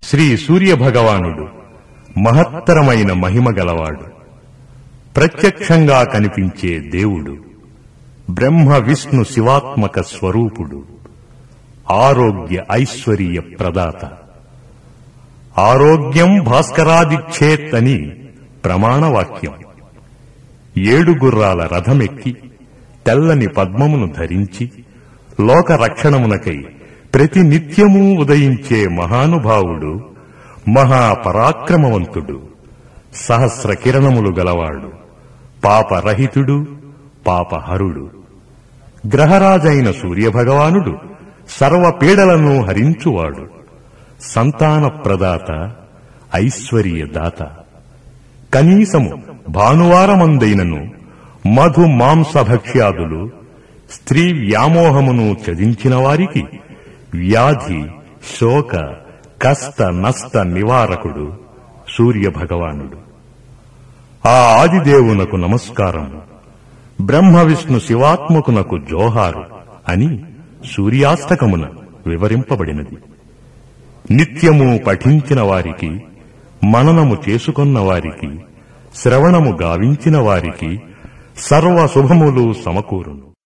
శ్రీ సూర్య భగవానుడు మహత్తరమైన మహిమ గలవాడు ప్రత్యక్షంగా కనిపించే దేవుడు బ్రహ్మ విష్ణు శివాత్మక స్వరూపుడు ఆరోగ్య ఐశ్వర్య ప్రదాత ఆరోగ్యం భాస్కరాదిచ్చేత్ అని ప్రమాణవాక్యం ఏడు గుర్రాల రథమెక్కి తెల్లని పద్మమును ధరించి లోక రక్షణమునకై ప్రతి నిత్యము ఉదయించే మహానుభావుడు మహాపరాక్రమవంతుడు సహస్ర కిరణములు గలవాడు పాపరహితుడు పాపహరుడు గ్రహరాజైన సూర్యభగవానుడు సర్వ పీడలను హరించువాడు సంతాన ప్రదాత ఐశ్వర్యదాత కనీసము భానువారమందైనను మధు మాంసభక్ష్యాదులు స్త్రీ వ్యామోహమును త్యజించిన వారికి వ్యాధి శోక కష్ట నష్ట నివారకుడు సూర్యభగవానుడు ఆ ఆదిదేవునకు నమస్కారం బ్రహ్మ విష్ణు శివాత్మకునకు జోహారు అని సూర్యాస్తకమున వివరింపబడినది నిత్యము పఠించిన వారికి మననము చేసుకొన్న వారికి శ్రవణము గావించిన వారికి సర్వ శుభములు సమకూరును